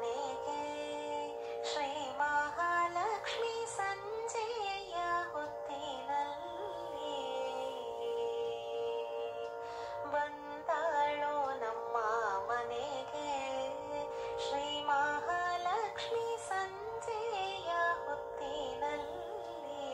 ಮನೆಗೆ ಶ್ರೀ ಮಹಾಲಕ್ಷ್ಮಿ ಸಂಜೆಯ ಹೊತ್ತಿನಲ್ಲಿ ಬಂದಾಳೋ ನಮ್ಮ ಮನೆಗೆ ಶ್ರೀ ಮಹಾಲಕ್ಷ್ಮಿ ಸಂಜೆಯ ಹೊತ್ತಿನಲ್ಲಿ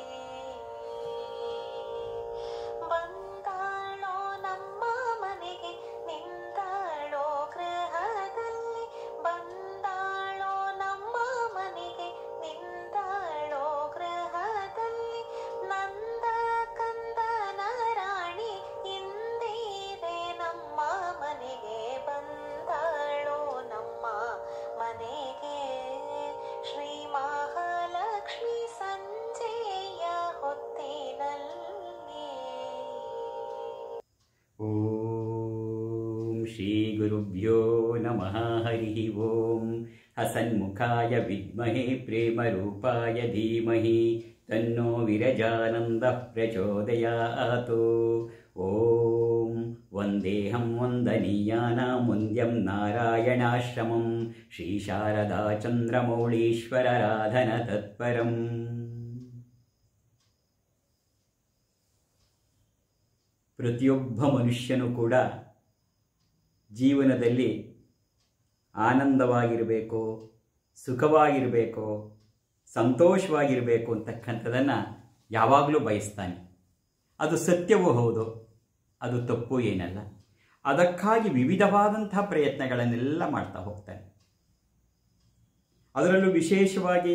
ಬಂದಾಳೋ ನಮ್ಮ ಮನೆಗೆ ನಿಂತಾಳೋ ಗೃಹದಲ್ಲಿ ಬಂದಾಳೋ ನಮ್ಮ ಮನೆಗೆ ನಿಂತಾಳೋ ಗೃಹದಲ್ಲಿ ನಂದ ಕಂದನ ರಾಣಿ ಇಂದಿದೆ ನಮ್ಮ ಮನೆಗೆ ಬಂದಾಳೋ ನಮ್ಮ ಮನೆಗೆ ಶ್ರೀ ಮಹಾಲಕ್ಷ್ಮಿ ಸಂಜೆಯ ಹೊತ್ತಿನಲ್ಲಿ ಓಂ ಶ್ರೀ ಗುರುಭ್ಯೋ ನಮಃ ಹರಿ ಓಂ ಹಸನ್ಮುಖಾಯ ವಿದ್ಮಹೆ ಪ್ರೇಮರೂಪಾಯ ಧೀಮಹಿ ತನ್ನೋ ವಿರಜಾನಂದ ಪ್ರಚೋದಯಾತು ಓಂ ವಂದೇಹಂ ವಂದನೀಯಾನಾಂ ವಂದ್ಯಂ ನಾರಾಯಣಾಶ್ರಮಂ ಶ್ರೀ ಶಾರದಾ ಚಂದ್ರಮೌಳೀಶ್ವರರಾಧನ ತತ್ಪರಂ ಪ್ರತಿಯೊಬ್ಬ ಮನುಷ್ಯನು ಕೂಡ ಜೀವನದಲ್ಲಿ ಆನಂದವಾಗಿರಬೇಕು ಸುಖವಾಗಿರಬೇಕು ಸಂತೋಷವಾಗಿರಬೇಕು ಅಂತಕ್ಕಂಥದ್ದನ್ನು ಯಾವಾಗಲೂ ಬಯಸ್ತಾನೆ ಅದು ಸತ್ಯವೂ ಹೌದು ಅದು ತಪ್ಪು ಏನಲ್ಲ ಅದಕ್ಕಾಗಿ ವಿವಿಧವಾದಂತಹ ಪ್ರಯತ್ನಗಳನ್ನೆಲ್ಲ ಮಾಡ್ತಾ ಹೋಗ್ತಾನೆ ಅದರಲ್ಲೂ ವಿಶೇಷವಾಗಿ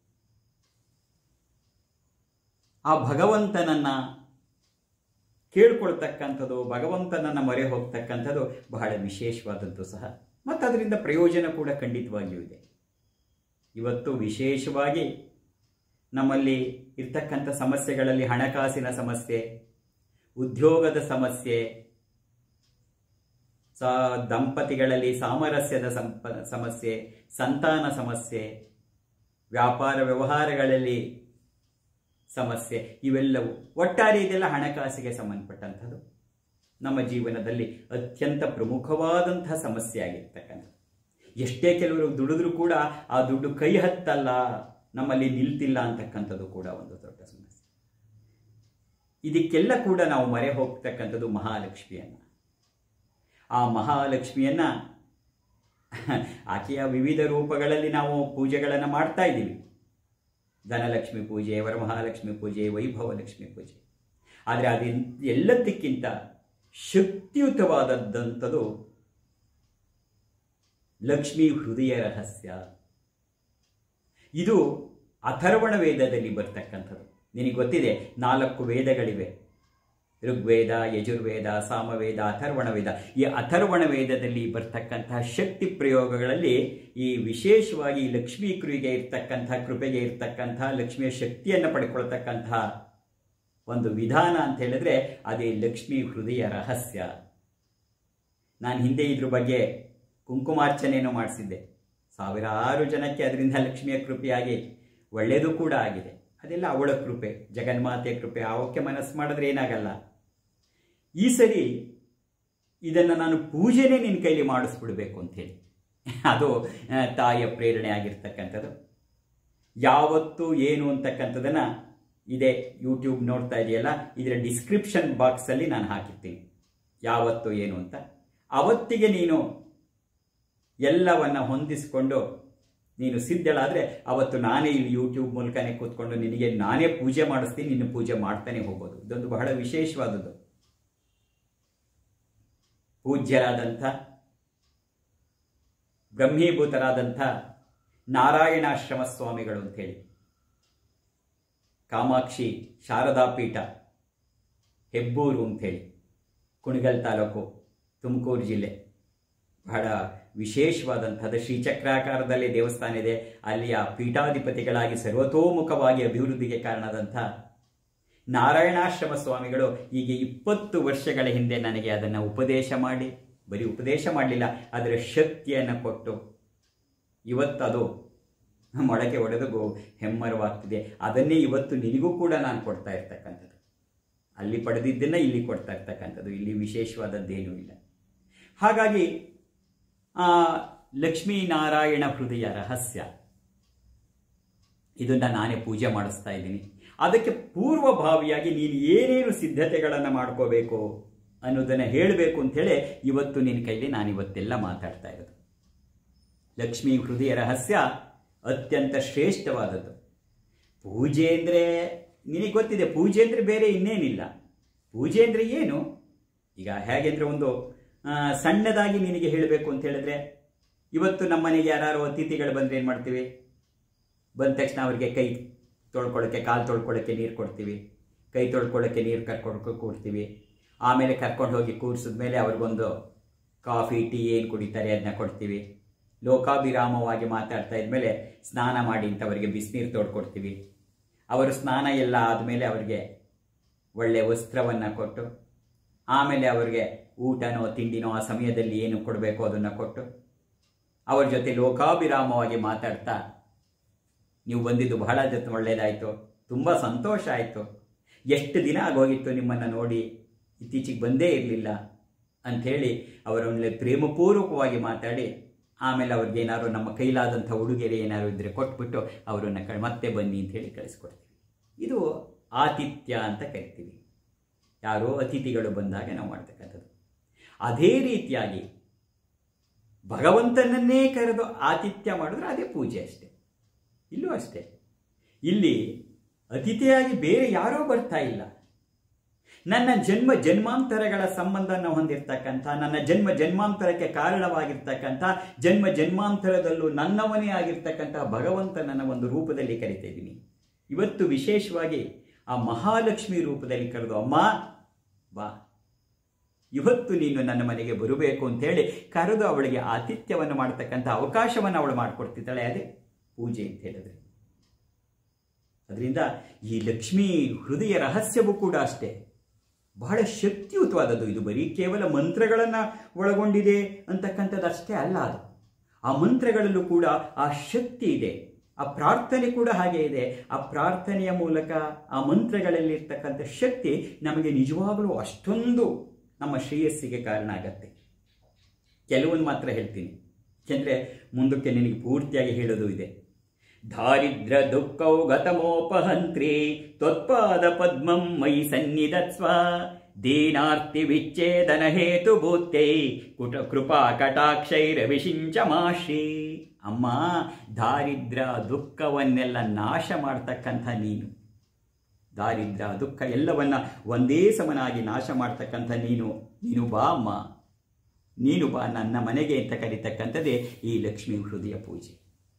ಆ ಭಗವಂತನನ್ನು ಕೇಳ್ಕೊಳ್ತಕ್ಕಂಥದ್ದು ಭಗವಂತನನ್ನು ಮೊರೆ ಹೋಗ್ತಕ್ಕಂಥದ್ದು ಬಹಳ ವಿಶೇಷವಾದದ್ದು ಸಹ ಮತ್ತು ಅದರಿಂದ ಪ್ರಯೋಜನ ಕೂಡ ಖಂಡಿತವಾಗಿಯೂ ಇದೆ ಇವತ್ತು ವಿಶೇಷವಾಗಿ ನಮ್ಮಲ್ಲಿ ಇರ್ತಕ್ಕಂಥ ಸಮಸ್ಯೆಗಳಲ್ಲಿ ಹಣಕಾಸಿನ ಸಮಸ್ಯೆ ಉದ್ಯೋಗದ ಸಮಸ್ಯೆ ಸ ದಂಪತಿಗಳಲ್ಲಿ ಸಾಮರಸ್ಯದ ಸಂಪ ಸಮಸ್ಯೆ ಸಂತಾನ ಸಮಸ್ಯೆ ವ್ಯಾಪಾರ ವ್ಯವಹಾರಗಳಲ್ಲಿ ಸಮಸ್ಯೆ ಇವೆಲ್ಲವೂ ಒಟ್ಟಾರೆ ಇದೆಲ್ಲ ಹಣಕಾಸಿಗೆ ಸಂಬಂಧಪಟ್ಟಂಥದ್ದು ನಮ್ಮ ಜೀವನದಲ್ಲಿ ಅತ್ಯಂತ ಪ್ರಮುಖವಾದಂತಹ ಸಮಸ್ಯೆ ಆಗಿರ್ತಕ್ಕಂಥ ಎಷ್ಟೇ ಕೆಲವರು ದುಡಿದ್ರೂ ಕೂಡ ಆ ದುಡ್ಡು ಕೈ ಹತ್ತಲ್ಲ ನಮ್ಮಲ್ಲಿ ನಿಲ್ತಿಲ್ಲ ಅಂತಕ್ಕಂಥದ್ದು ಕೂಡ ಒಂದು ದೊಡ್ಡ ಸಮಸ್ಯೆ ಇದಕ್ಕೆಲ್ಲ ಕೂಡ ನಾವು ಮರೆ ಹೋಗ್ತಕ್ಕಂಥದ್ದು ಮಹಾಲಕ್ಷ್ಮಿಯನ್ನ ಆ ಮಹಾಲಕ್ಷ್ಮಿಯನ್ನ ಆಕೆಯ ವಿವಿಧ ರೂಪಗಳಲ್ಲಿ ನಾವು ಪೂಜೆಗಳನ್ನು ಮಾಡ್ತಾ ಇದ್ದೀವಿ ಧನಲಕ್ಷ್ಮಿ ಪೂಜೆ ವರಮಹಾಲಕ್ಷ್ಮಿ ಪೂಜೆ ವೈಭವಲಕ್ಷ್ಮಿ ಪೂಜೆ ಆದರೆ ಅದು ಎಲ್ಲದಕ್ಕಿಂತ ಶಕ್ತಿಯುತವಾದದ್ದಂಥದ್ದು ಲಕ್ಷ್ಮೀ ಹೃದಯ ರಹಸ್ಯ ಇದು ಅಥರ್ವಣ ವೇದದಲ್ಲಿ ಬರ್ತಕ್ಕಂಥದ್ದು ನಿನಗೆ ಗೊತ್ತಿದೆ ನಾಲ್ಕು ವೇದಗಳಿವೆ ಋಗ್ವೇದ ಯಜುರ್ವೇದ ಸಾಮವೇದ ಅಥರ್ವಣ ವೇದ ಈ ಅಥರ್ವಣ ವೇದದಲ್ಲಿ ಬರ್ತಕ್ಕಂತಹ ಶಕ್ತಿ ಪ್ರಯೋಗಗಳಲ್ಲಿ ಈ ವಿಶೇಷವಾಗಿ ಲಕ್ಷ್ಮೀ ಕೃವಿಗೆ ಇರ್ತಕ್ಕಂತಹ ಕೃಪೆಗೆ ಇರ್ತಕ್ಕಂತಹ ಲಕ್ಷ್ಮಿಯ ಶಕ್ತಿಯನ್ನು ಪಡ್ಕೊಳ್ತಕ್ಕಂತಹ ಒಂದು ವಿಧಾನ ಅಂತ ಹೇಳಿದ್ರೆ ಅದೇ ಲಕ್ಷ್ಮೀ ಹೃದಯ ರಹಸ್ಯ ನಾನು ಹಿಂದೆ ಇದ್ರ ಬಗ್ಗೆ ಕುಂಕುಮಾರ್ಚನೆಯನ್ನು ಮಾಡಿಸಿದ್ದೆ ಸಾವಿರಾರು ಜನಕ್ಕೆ ಅದರಿಂದ ಲಕ್ಷ್ಮಿಯ ಕೃಪೆಯಾಗಿ ಒಳ್ಳೆಯದು ಕೂಡ ಆಗಿದೆ ಅದೆಲ್ಲ ಅವಳ ಕೃಪೆ ಜಗನ್ಮಾತೆಯ ಕೃಪೆ ಅವಕ್ಕೆ ಮನಸ್ಸು ಮಾಡಿದ್ರೆ ಏನಾಗಲ್ಲ ಈ ಸರಿ ಇದನ್ನು ನಾನು ಪೂಜೆನೇ ನಿನ್ನ ಕೈಲಿ ಮಾಡಿಸ್ಬಿಡ್ಬೇಕು ಅಂತೇಳಿ ಅದು ಆ, ತಾಯಿಯ ಪ್ರೇರಣೆ ಆಗಿರ್ತಕ್ಕಂಥದ್ದು ಯಾವತ್ತು ಏನು ಅಂತಕ್ಕಂಥದ್ದನ್ನು ಇದೇ ಯೂಟ್ಯೂಬ್ ನೋಡ್ತಾ ಇದೆಯಲ್ಲ ಇದರ ಡಿಸ್ಕ್ರಿಪ್ಷನ್ ಬಾಕ್ಸಲ್ಲಿ ನಾನು ಹಾಕಿರ್ತೀನಿ ಯಾವತ್ತು ಏನು ಅಂತ ಅವತ್ತಿಗೆ ನೀನು ಎಲ್ಲವನ್ನ ಹೊಂದಿಸಿಕೊಂಡು ನೀನು ಸಿದ್ಧಳಾದರೆ ಅವತ್ತು ನಾನೇ ಇಲ್ಲಿ ಯೂಟ್ಯೂಬ್ ಮೂಲಕನೇ ಕೂತ್ಕೊಂಡು ನಿನಗೆ ನಾನೇ ಪೂಜೆ ಮಾಡಿಸ್ತೀನಿ ನಿನ್ನ ಪೂಜೆ ಮಾಡ್ತಾನೆ ಹೋಗೋದು ಇದೊಂದು ಬಹಳ ವಿಶೇಷವಾದದ್ದು ಪೂಜ್ಯರಾದಂಥ ಬ್ರಹ್ಮೀಭೂತರಾದಂಥ ನಾರಾಯಣಾಶ್ರಮ ಸ್ವಾಮಿಗಳು ಅಂತೇಳಿ ಕಾಮಾಕ್ಷಿ ಶಾರದಾ ಪೀಠ ಹೆಬ್ಬೂರು ಅಂಥೇಳಿ ಕುಣಗಲ್ ತಾಲೂಕು ತುಮಕೂರು ಜಿಲ್ಲೆ ಬಹಳ ವಿಶೇಷವಾದಂಥದ್ದು ಶ್ರೀಚಕ್ರಾಕಾರದಲ್ಲಿ ದೇವಸ್ಥಾನ ಇದೆ ಅಲ್ಲಿಯ ಪೀಠಾಧಿಪತಿಗಳಾಗಿ ಸರ್ವತೋಮುಖವಾಗಿ ಅಭಿವೃದ್ಧಿಗೆ ಕಾರಣದಂಥ ನಾರಾಯಣಾಶ್ರಮ ಸ್ವಾಮಿಗಳು ಈಗ ಇಪ್ಪತ್ತು ವರ್ಷಗಳ ಹಿಂದೆ ನನಗೆ ಅದನ್ನು ಉಪದೇಶ ಮಾಡಿ ಬರೀ ಉಪದೇಶ ಮಾಡಲಿಲ್ಲ ಅದರ ಶಕ್ತಿಯನ್ನು ಕೊಟ್ಟು ಇವತ್ತದು ಮೊಳಕೆ ಒಡೆದು ಗೋ- ಹೆಮ್ಮರವಾಗ್ತಿದೆ ಅದನ್ನೇ ಇವತ್ತು ನಿನಗೂ ಕೂಡ ನಾನು ಕೊಡ್ತಾ ಇರ್ತಕ್ಕಂಥದ್ದು ಅಲ್ಲಿ ಪಡೆದಿದ್ದನ್ನು ಇಲ್ಲಿ ಕೊಡ್ತಾ ಇರ್ತಕ್ಕಂಥದ್ದು ಇಲ್ಲಿ ವಿಶೇಷವಾದದ್ದೇನೂ ಇಲ್ಲ ಹಾಗಾಗಿ ಆ, ಲಕ್ಷ್ಮೀನಾರಾಯಣ ಹೃದಯ ರಹಸ್ಯ ಇದನ್ನು ನಾನೇ ಪೂಜೆ ಮಾಡಿಸ್ತಾ ಇದ್ದೀನಿ ಅದಕ್ಕೆ ಪೂರ್ವಭಾವಿಯಾಗಿ ನೀನು ಏನೇನು ಸಿದ್ಧತೆಗಳನ್ನು ಮಾಡ್ಕೋಬೇಕು ಅನ್ನೋದನ್ನು ಹೇಳಬೇಕು ಅಂಥೇಳಿ ಇವತ್ತು ನಿನ್ನ ಕೈಲಿ ನಾನು ಇವತ್ತೆಲ್ಲ ಮಾತಾಡ್ತಾ ಇರೋದು ಲಕ್ಷ್ಮೀ ಹೃದಯ ರಹಸ್ಯ ಅತ್ಯಂತ ಶ್ರೇಷ್ಠವಾದದ್ದು ಪೂಜೆ ಅಂದರೆ ನಿನಗೆ ಗೊತ್ತಿದೆ ಪೂಜೆ ಅಂದರೆ ಬೇರೆ ಇನ್ನೇನಿಲ್ಲ ಪೂಜೆ ಅಂದರೆ ಏನು ಈಗ ಹೇಗೆಂದರೆ ಒಂದು ಆ, ಸಣ್ಣದಾಗಿ ನಿನಗೆ ಹೇಳಬೇಕು ಅಂತ ಹೇಳಿದ್ರೆ ಇವತ್ತು ನಮ್ಮ ಮನೆಗೆ ಯಾರು ಅತಿಥಿಗಳು ಬಂದರೆ ಏನು ಮಾಡ್ತೀವಿ ಬಂದ ತಕ್ಷಣ ಅವ್ರಿಗೆ ಕೈ ತೊಳ್ಕೊಳ್ಳೋಕ್ಕೆ ಕಾಲು ತೊಳ್ಕೊಳ್ಳೋಕ್ಕೆ ನೀರು ಕೊಡ್ತೀವಿ ಕೈ ತೊಳ್ಕೊಳ್ಳೋಕ್ಕೆ ನೀರು ಕರ್ಕೊಂಡು ಕೊಡ್ತೀವಿ ಆಮೇಲೆ ಕರ್ಕೊಂಡು ಹೋಗಿ ಕೂರಿಸಿದ್ಮೇಲೆ ಅವ್ರಿಗೊಂದು ಕಾಫಿ ಟೀ ಏನು ಕುಡಿತಾರೆ ಅದನ್ನ ಕೊಡ್ತೀವಿ ಲೋಕಾಭಿರಾಮವಾಗಿ ಮಾತಾಡ್ತಾ ಇದ್ಮೇಲೆ ಸ್ನಾನ ಮಾಡಿ ಅಂತ ಅವರಿಗೆ ಬಿಸಿನೀರು ತೋಡ್ಕೊಡ್ತೀವಿ ಅವರು ಸ್ನಾನ ಎಲ್ಲ ಆದಮೇಲೆ ಅವರಿಗೆ ಒಳ್ಳೆಯ ವಸ್ತ್ರವನ್ನು ಕೊಟ್ಟು ಆಮೇಲೆ ಅವರಿಗೆ ಊಟನೋ ತಿಂಡಿನೋ ಆ ಸಮಯದಲ್ಲಿ ಏನು ಕೊಡಬೇಕು ಅದನ್ನು ಕೊಟ್ಟು ಅವ್ರ ಜೊತೆ ಲೋಕಾಭಿರಾಮವಾಗಿ ಮಾತಾಡ್ತಾ ನೀವು ಬಂದಿದ್ದು ಬಹಳ ಜೊತೆ ಒಳ್ಳೆಯದಾಯಿತು ತುಂಬ ಸಂತೋಷ ಆಯಿತು ಎಷ್ಟು ದಿನ ಆಗೋಗಿತ್ತು ನಿಮ್ಮನ್ನು ನೋಡಿ ಇತ್ತೀಚೆಗೆ ಬಂದೇ ಇರಲಿಲ್ಲ ಅಂಥೇಳಿ ಅವರೊಂದು ಪ್ರೇಮಪೂರ್ವಕವಾಗಿ ಮಾತಾಡಿ ಆಮೇಲೆ ಅವ್ರಿಗೆ ಏನಾದ್ರು ನಮ್ಮ ಕೈಲಾದಂಥ ಉಡುಗೊರೆ ಏನಾದ್ರು ಇದ್ದರೆ ಕೊಟ್ಬಿಟ್ಟು ಅವರನ್ನು ಕ ಮತ್ತೆ ಬನ್ನಿ ಅಂತ ಹೇಳಿ ಕಳಿಸ್ಕೊಡ್ತೀವಿ ಇದು ಆತಿಥ್ಯ ಅಂತ ಕರಿತೀವಿ ಯಾರೋ ಅತಿಥಿಗಳು ಬಂದಾಗ ನಾವು ಮಾಡ್ತಕ್ಕಂಥದ್ದು ಅದೇ ರೀತಿಯಾಗಿ ಭಗವಂತನನ್ನೇ ಕರೆದು ಆತಿಥ್ಯ ಮಾಡಿದ್ರೆ ಅದೇ ಪೂಜೆ ಅಷ್ಟೆ ಇಲ್ಲೂ ಅಷ್ಟೇ ಇಲ್ಲಿ ಅತಿಥಿಯಾಗಿ ಬೇರೆ ಯಾರೋ ಬರ್ತಾ ಇಲ್ಲ ನನ್ನ ಜನ್ಮ ಜನ್ಮಾಂತರಗಳ ಸಂಬಂಧನ ಹೊಂದಿರತಕ್ಕಂಥ ನನ್ನ ಜನ್ಮ ಜನ್ಮಾಂತರಕ್ಕೆ ಕಾರಣವಾಗಿರ್ತಕ್ಕಂಥ ಜನ್ಮ ಜನ್ಮಾಂತರದಲ್ಲೂ ನನ್ನವನೇ ಆಗಿರ್ತಕ್ಕಂಥ ಭಗವಂತನನ್ನ ಒಂದು ರೂಪದಲ್ಲಿ ಕರಿತಾ ಇದ್ದೀನಿ ಇವತ್ತು ವಿಶೇಷವಾಗಿ ಆ ಮಹಾಲಕ್ಷ್ಮಿ ರೂಪದಲ್ಲಿ ಕರೆದು ಅಮ್ಮ ಬಾ ಇವತ್ತು ನೀನು ನನ್ನ ಮನೆಗೆ ಬರಬೇಕು ಅಂತೇಳಿ ಕರೆದು ಅವಳಿಗೆ ಆತಿಥ್ಯವನ್ನು ಮಾಡ್ತಕ್ಕಂಥ ಅವಕಾಶವನ್ನು ಅವಳು ಮಾಡಿಕೊಡ್ತಿದ್ದಾಳೆ ಅದೇ ಪೂಜೆ ಅಂತ ಹೇಳಿದ್ರೆ ಅದರಿಂದ ಈ ಲಕ್ಷ್ಮೀ ಹೃದಯ ರಹಸ್ಯವೂ ಕೂಡ ಅಷ್ಟೇ ಬಹಳ ಶಕ್ತಿಯುತವಾದದ್ದು ಇದು ಬರೀ ಕೇವಲ ಮಂತ್ರಗಳನ್ನು ಒಳಗೊಂಡಿದೆ ಅಂತಕ್ಕಂಥದ್ದು ಅಷ್ಟೇ ಅಲ್ಲ ಅದು ಆ ಮಂತ್ರಗಳಲ್ಲೂ ಕೂಡ ಆ ಶಕ್ತಿ ಇದೆ ಆ ಪ್ರಾರ್ಥನೆ ಕೂಡ ಹಾಗೆ ಇದೆ ಆ ಪ್ರಾರ್ಥನೆಯ ಮೂಲಕ ಆ ಮಂತ್ರಗಳಲ್ಲಿರ್ತಕ್ಕಂಥ ಶಕ್ತಿ ನಮಗೆ ನಿಜವಾಗಲೂ ಅಷ್ಟೊಂದು ನಮ್ಮ ಶ್ರೇಯಸ್ಸಿಗೆ ಕಾರಣ ಆಗತ್ತೆ ಕೆಲವೊಂದು ಮಾತ್ರ ಹೇಳ್ತೀನಿ ಯಾಕೆಂದರೆ ಮುಂದಕ್ಕೆ ನಿನಗೆ ಪೂರ್ತಿಯಾಗಿ ಹೇಳೋದು ಇದೆ ದಾರಿದ್ರ ದುಃಖೌ ಗತಮೋಪಹಂತ್ರಿ ತ್ವತ್ಪಾದ ಪದ್ಮಂ ಮೈ ಸನ್ನಿಧತ್ಸ್ವ ದೀನಾರ್ತಿ ವಿಚ್ಛೇದನ ಹೇತು ಭೂತೆ ಕುಟ ಕೃಪಾ ಕಟಾಕ್ಷೈರವಿಷಿಂಚ ಮಾಶ್ರೀ ಅಮ್ಮ ದಾರಿದ್ರ ದುಃಖವನ್ನೆಲ್ಲ ನಾಶ ಮಾಡ್ತಕ್ಕಂಥ ನೀನು ದಾರಿದ್ರ ದುಃಖ ಎಲ್ಲವನ್ನ ಒಂದೇ ಸಮನಾಗಿ ನಾಶ ಮಾಡ್ತಕ್ಕಂಥ ನೀನು ನೀನು ಬಾ ಅಮ್ಮ ನೀನು ಬಾ ನನ್ನ ಮನೆಗೆ ಅಂತ ಕರೀತಕ್ಕಂಥದ್ದೇ ಈ ಲಕ್ಷ್ಮೀ ಹೃದಯ ಪೂಜೆ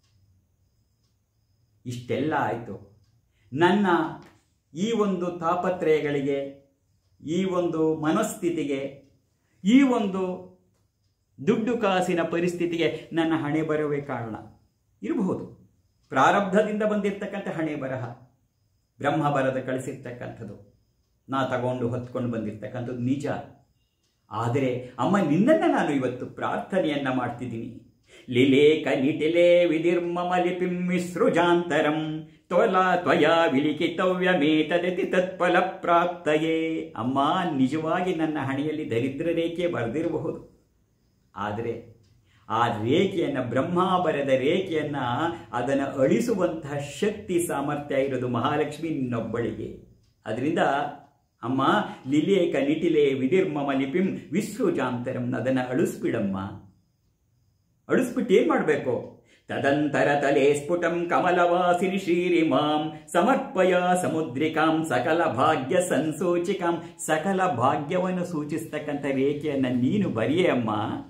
ಇಷ್ಟೆಲ್ಲ ಆಯಿತು ನನ್ನ ಈ ಒಂದು ತಾಪತ್ರಯಗಳಿಗೆ ಈ ಒಂದು ಮನಸ್ಥಿತಿಗೆ ಈ ಒಂದು ದುಡ್ಡು ಕಾಸಿನ ಪರಿಸ್ಥಿತಿಗೆ ನನ್ನ ಹಣೆ ಬರವೇ ಕಾರಣ ಇರಬಹುದು ಪ್ರಾರಬ್ಧದಿಂದ ಬಂದಿರತಕ್ಕಂಥ ಹಣೆ ಬರಹ ಬ್ರಹ್ಮ ಬರದ ಕಳಿಸಿರ್ತಕ್ಕಂಥದ್ದು ನಾ ತಗೊಂಡು ಹೊತ್ಕೊಂಡು ಬಂದಿರ್ತಕ್ಕಂಥದ್ದು ನಿಜ ಆದರೆ ಅಮ್ಮ ನಿನ್ನನ್ನು ನಾನು ಇವತ್ತು ಪ್ರಾರ್ಥನೆಯನ್ನ ಮಾಡ್ತಿದ್ದೀನಿ ಲಿಲೇಕ ನಿಟಿಲೆ ವಿಧಿರ್ಮಮ ಲಿಪಿಂ ವಿಸೃಜಾಂತರಂ ತ್ವಲ ತ್ವಯ ವಿಲಿಖಿತವ್ಯಮೇತದತಿ ತತ್ಫಲ ಪ್ರಾಪ್ತಯೇ ಅಮ್ಮ ನಿಜವಾಗಿ ನನ್ನ ಹಣೆಯಲ್ಲಿ ದರಿದ್ರ ರೇಖೆ ಬರೆದಿರಬಹುದು ಆದರೆ ಆ ರೇಖೆಯನ್ನು ಬ್ರಹ್ಮ ಬರೆದ ರೇಖೆಯನ್ನ ಅದನ್ನು ಅಳಿಸುವಂತಹ ಶಕ್ತಿ ಸಾಮರ್ಥ್ಯ ಇರೋದು ಮಹಾಲಕ್ಷ್ಮಿ ನಿನ್ನೊಬ್ಬಳಿಗೆ ಅದರಿಂದ ಅಮ್ಮ ಲಿಲೇಕ ನಿಟಿಲೆ ವಿಧಿರ್ಮಮ ಲಿಪಿಂ ವಿಶ್ವಜಾಂತರಂ ಅದನ್ನು ಅಳಿಸ್ಬಿಡಮ್ಮ ಅಳಿಸ್ಬಿಟ್ಟು ಏನ್ ಮಾಡಬೇಕು ತದಂತರ ತಲೆ ಸ್ಫುಟಂ ಕಮಲವಾಸಿನಿ ಶ್ರೀರಿಮಾಂ ಸಮರ್ಪಯ ಸಮುದ್ರಿಕಾಂ ಸಕಲ ಭಾಗ್ಯ ಸಂಸೂಚಿಕಾಂ ಸಕಲ ಭಾಗ್ಯವನ್ನು ಸೂಚಿಸ್ತಕ್ಕಂಥ ರೇಖೆಯನ್ನ ನೀನು ಬರೆಯೇ ಅಮ್ಮ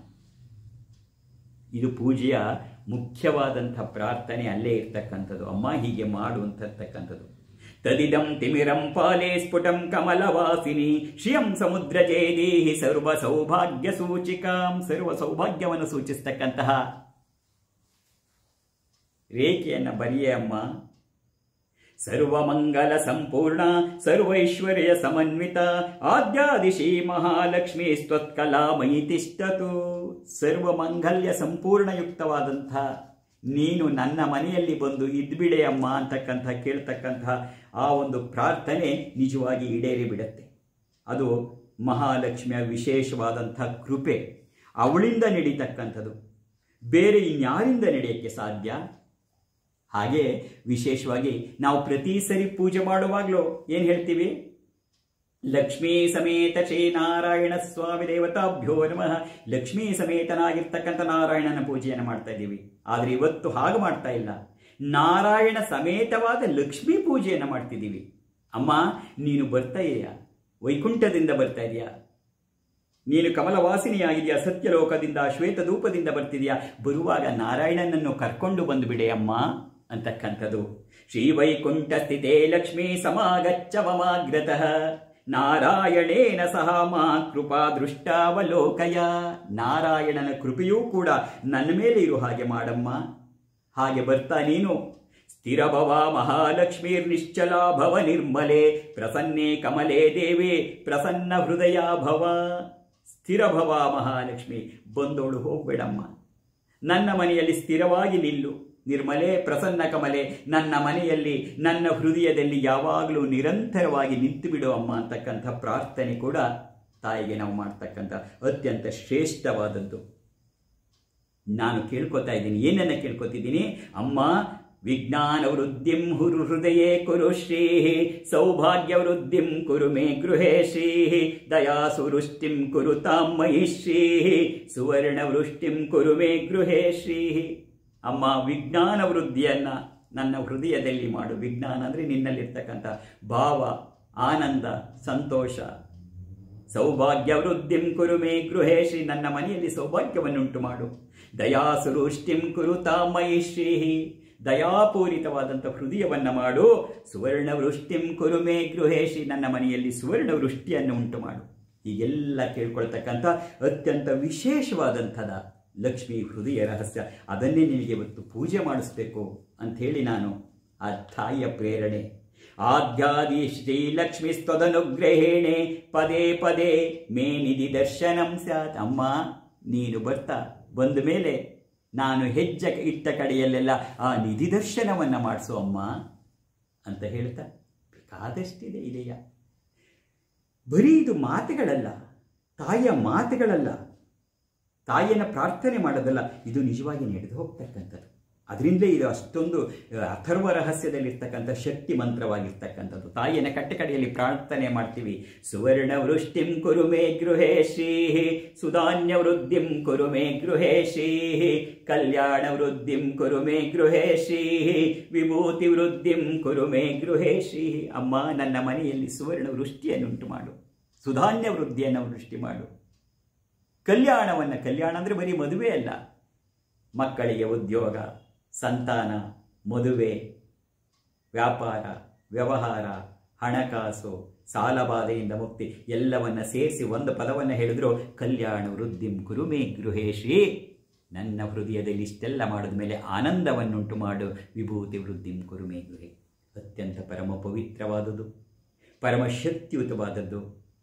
ಇದು ಪೂಜೆಯ ಮುಖ್ಯವಾದಂಥ ಪ್ರಾರ್ಥನೆ ಅಲ್ಲೇ ಇರ್ತಕ್ಕಂಥದ್ದು ಅಮ್ಮ ಹೀಗೆ ಮಾಡು ಅಂತಕ್ಕಂಥದ್ದು ತದಿದಂ ತಿಮಿರಂ ಪಾಲೆ ಸ್ಫುಟಂ ಕಮಲವಾಸಿನಿ ಶ್ರಿಯಂ ಸಮುದ್ರ ಜೇದೇಹಿ ಸರ್ವ ಸೌಭಾಗ್ಯ ಸೂಚಿಕಾಂ ಸರ್ವ ಸೌಭಾಗ್ಯವನ್ನು ಸೂಚಿಸ್ತಕ್ಕಂತಹ ರೇಖೆಯನ್ನ ಬರೆಯೇ ಅಮ್ಮ ಸರ್ವಮಂಗಲ ಸಂಪೂರ್ಣ ಸರ್ವೈಶ್ವರ್ಯ ಸಮನ್ವಿತ ಆದ್ಯಾದಿಶಿ ಮಹಾಲಕ್ಷ್ಮಿ ಸ್ತತ್ಕಲಾಮಯಿ ತಿಷ್ಟತು ಸರ್ವಮಂಗಲ್ಯ ಸಂಪೂರ್ಣಯುಕ್ತವಾದಂಥ ನೀನು ನನ್ನ ಮನೆಯಲ್ಲಿ ಬಂದು ಇದ್ಬಿಡೆ ಅಮ್ಮ ಅಂತಕ್ಕಂಥ ಕೇಳ್ತಕ್ಕಂಥ ಆ ಒಂದು ಪ್ರಾರ್ಥನೆ ನಿಜವಾಗಿ ಈಡೇರಿ ಬಿಡುತ್ತೆ ಅದು ಮಹಾಲಕ್ಷ್ಮಿಯ ವಿಶೇಷವಾದಂಥ ಕೃಪೆ ಅವಳಿಂದ ನಡೀತಕ್ಕಂಥದ್ದು ಬೇರೆ ಇನ್ಯಾರಿಂದ ನಡೆಯಕ್ಕೆ ಸಾಧ್ಯ ಹಾಗೆ ವಿಶೇಷವಾಗಿ ನಾವು ಪ್ರತಿ ಸರಿ ಪೂಜೆ ಮಾಡುವಾಗಲೂ ಏನು ಹೇಳ್ತೀವಿ ಲಕ್ಷ್ಮೀ ಸಮೇತ ಶ್ರೀ ನಾರಾಯಣ ಸ್ವಾಮಿ ದೇವತಾಭ್ಯೋ ನಮಃ ಲಕ್ಷ್ಮೀ ಸಮೇತನಾಗಿರ್ತಕ್ಕಂಥ ನಾರಾಯಣನ ಪೂಜೆಯನ್ನು ಮಾಡ್ತಾ ಇದ್ದೀವಿ ಆದರೆ ಇವತ್ತು ಹಾಗೆ ಮಾಡ್ತಾ ಇಲ್ಲ ನಾರಾಯಣ ಸಮೇತವಾದ ಲಕ್ಷ್ಮೀ ಪೂಜೆಯನ್ನು ಮಾಡ್ತಿದ್ದೀವಿ ಅಮ್ಮ ನೀನು ಬರ್ತಾ ಇದೆಯಾ ವೈಕುಂಠದಿಂದ ಬರ್ತಾ ಇದೆಯಾ ನೀನು ಕಮಲವಾಸಿನಿಯಾಗಿದೆಯಾ ಸತ್ಯಲೋಕದಿಂದ ಶ್ವೇತಧೂಪದಿಂದ ಬರ್ತಿದೆಯಾ ಬರುವಾಗ ನಾರಾಯಣನನ್ನು ಕರ್ಕೊಂಡು ಬಂದುಬಿಡೆ ಅಮ್ಮ ಅಂತಕ್ಕಂಥದ್ದು ಶ್ರೀ ವೈಕುಂಠ ಸ್ಥಿತೇ ಲಕ್ಷ್ಮೀ ಸಮಾಗಚ್ಚ ಮಮಾಗ್ರತಃ ನಾರಾಯಣೇನ ಸಹ ಮಾ ಕೃಪಾ ದೃಷ್ಟಾವಲೋಕಯ ನಾರಾಯಣನ ಕೃಪೆಯೂ ಕೂಡ ನನ್ನ ಮೇಲೆ ಇರು ಹಾಗೆ ಮಾಡಮ್ಮ ಹಾಗೆ ಬರ್ತಾ ನೀನು ಸ್ಥಿರಭವ ಮಹಾಲಕ್ಷ್ಮೀರ್ ನಿಶ್ಚಲಾ ಭವ ನಿರ್ಮಲೆ ಪ್ರಸನ್ನೇ ಕಮಲೇ ದೇವಿ ಪ್ರಸನ್ನ ಹೃದಯ ಭವ ಸ್ಥಿರಭವ ಮಹಾಲಕ್ಷ್ಮಿ ಬಂದೋಳು ಹೋಗ್ಬೇಡಮ್ಮ ನನ್ನ ಮನೆಯಲ್ಲಿ ಸ್ಥಿರವಾಗಿ ನಿಲ್ಲು ನಿರ್ಮಲೆ ಪ್ರಸನ್ನ ಕಮಲೆ ನನ್ನ ಮನೆಯಲ್ಲಿ ನನ್ನ ಹೃದಯದಲ್ಲಿ ಯಾವಾಗಲೂ ನಿರಂತರವಾಗಿ ನಿಂತು ಬಿಡು ಅಮ್ಮ ಅಂತಕ್ಕಂಥ ಪ್ರಾರ್ಥನೆ ಕೂಡ ತಾಯಿಗೆ ನಾವು ಮಾಡ್ತಕ್ಕಂಥ ಅತ್ಯಂತ ಶ್ರೇಷ್ಠವಾದದ್ದು ನಾನು ಕೇಳ್ಕೊತಾ ಇದ್ದೀನಿ ಏನನ್ನ ಕೇಳ್ಕೊತಿದ್ದೀನಿ ಅಮ್ಮ ವಿಜ್ಞಾನ ವೃದ್ಧಿಂ ಹುರು ಹೃದಯೇ ಕುರು ಶ್ರೀ ಸೌಭಾಗ್ಯ ವೃದ್ಧಿಂ ಕುರು ಮೇ ಗೃಹೇ ಶ್ರೀ ದಯಾ ಸುವೃಷ್ಟಿಂ ಕುರು ತಾಮಯಿ ಶ್ರೀ ಸುವರ್ಣ ವೃಷ್ಟಿಂ ಕುರು ಮೇ ಗೃಹೇ ಶ್ರೀ ಅಮ್ಮ ವಿಜ್ಞಾನ ವೃದ್ಧಿಯನ್ನ ನನ್ನ ಹೃದಯದಲ್ಲಿ ಮಾಡು ವಿಜ್ಞಾನ ಅಂದರೆ ನಿನ್ನಲ್ಲಿರ್ತಕ್ಕಂಥ ಭಾವ ಆನಂದ ಸಂತೋಷ ಸೌಭಾಗ್ಯ ವೃದ್ಧಿಂ ಕುರು ಮೇ ಗೃಹೇ ಶ್ರೀ ನನ್ನ ಮನೆಯಲ್ಲಿ ಸೌಭಾಗ್ಯವನ್ನುಂಟು ಮಾಡು ದಯಾ ಸುರುಷ್ಟಿಂ ಕುರು ತಾಮಯಿ ಶ್ರೀ ದಯಾಪೂರಿತವಾದಂಥ ಹೃದಯವನ್ನ ಮಾಡು ಸುವರ್ಣ ವೃಷ್ಟಿಂ ಕುರು ಮೇ ಗೃಹೇ ಶ್ರೀ ನನ್ನ ಮನೆಯಲ್ಲಿ ಸುವರ್ಣ ವೃಷ್ಟಿಯನ್ನು ಉಂಟು ಮಾಡು ಹೀಗೆಲ್ಲ ಕೇಳ್ಕೊಳ್ತಕ್ಕಂಥ ಅತ್ಯಂತ ವಿಶೇಷವಾದಂಥದ ಲಕ್ಷ್ಮಿ ಹೃದಯ ರಹಸ್ಯ ಅದನ್ನೇ ನಿನಗೆ ಇವತ್ತು ಪೂಜೆ ಮಾಡಿಸ್ಬೇಕು ಅಂಥೇಳಿ ನಾನು ಆ ತಾಯಿಯ ಪ್ರೇರಣೆ ಆದ್ಯಾದಿ ಶ್ರೀ ಲಕ್ಷ್ಮಿ ಸ್ತದನುಗ್ರಹೇಣೆ ಪದೇ ಪದೇ ಮೇ ನಿಧಿ ದರ್ಶನಂ ಸ್ಯಾತ್ ಅಮ್ಮ ನೀನು ಬರ್ತಾ ಬಂದ ಮೇಲೆ ನಾನು ಹೆಜ್ಜೆ ಇಟ್ಟ ಕಡೆಯಲ್ಲೆಲ್ಲ ಆ ನಿಧಿ ದರ್ಶನವನ್ನು ಮಾಡಿಸು ಅಮ್ಮ ಅಂತ ಹೇಳ್ತಾ ಬೇಕಾದಷ್ಟಿದೆ ಇದೆಯಾ ಬರೀ ಇದು ಮಾತುಗಳಲ್ಲ ತಾಯಿಯ ಮಾತುಗಳಲ್ಲ ತಾಯಿಯನ್ನು ಪ್ರಾರ್ಥನೆ ಮಾಡೋದಲ್ಲ ಇದು ನಿಜವಾಗಿ ನಡೆದು ಹೋಗ್ತಕ್ಕಂಥದ್ದು ಅದರಿಂದಲೇ ಇದು ಅಷ್ಟೊಂದು ಅಥರ್ವ ರಹಸ್ಯದಲ್ಲಿರ್ತಕ್ಕಂಥ ಶಕ್ತಿ ಮಂತ್ರವಾಗಿರ್ತಕ್ಕಂಥದ್ದು ತಾಯಿಯನ್ನು ಕಟ್ಟೆ ಕಡೆಯಲ್ಲಿ ಪ್ರಾರ್ಥನೆ ಮಾಡ್ತೀವಿ ಸುವರ್ಣ ವೃಷ್ಟಿಂ ಕುರು ಮೇ ಗೃಹೇ ಶ್ರೀ ಸುಧಾನ್ಯ ವೃದ್ಧಿಂ ಕುರು ಮೇ ಗೃಹೇ ಶ್ರೀ ಕಲ್ಯಾಣ ವೃದ್ಧಿಂ ಕುರು ಮೇ ಗೃಹೇ ಶ್ರೀ ವಿಭೂತಿ ವೃದ್ಧಿಂ ಕುರು ಮೇ ಗೃಹೇ ಶ್ರೀ ಅಮ್ಮ ನನ್ನ ಮನೆಯಲ್ಲಿ ಸುವರ್ಣ ವೃಷ್ಟಿಯನ್ನುಂಟು ಮಾಡು ಸುಧಾನ್ಯ ವೃದ್ಧಿಯನ್ನು ವೃಷ್ಟಿ ಮಾಡು ಕಲ್ಯಾಣವನ್ನು ಕಲ್ಯಾಣ ಅಂದರೆ ಬರೀ ಮದುವೆ ಅಲ್ಲ ಮಕ್ಕಳಿಗೆ ಉದ್ಯೋಗ ಸಂತಾನ ಮದುವೆ ವ್ಯಾಪಾರ ವ್ಯವಹಾರ ಹಣಕಾಸು ಸಾಲಬಾಧೆಯಿಂದ ಮುಕ್ತಿ ಎಲ್ಲವನ್ನ ಸೇರಿಸಿ ಒಂದು ಪದವನ್ನು ಹೇಳಿದ್ರು ಕಲ್ಯಾಣ ವೃದ್ಧಿಂ ಕುರುಮೇ ಗೃಹೇಶಿ ನನ್ನ ಹೃದಯದಲ್ಲಿ ಇಷ್ಟೆಲ್ಲ ಮಾಡಿದ ಮೇಲೆ ಆನಂದವನ್ನುಂಟು ಮಾಡು ವಿಭೂತಿ ವೃದ್ಧಿಂ ಕುರುಮೇ ಗೃಹೆ ಅತ್ಯಂತ ಪರಮ ಪವಿತ್ರವಾದದ್ದು ಪರಮ ಶಕ್ತಿಯುತವಾದದ್ದು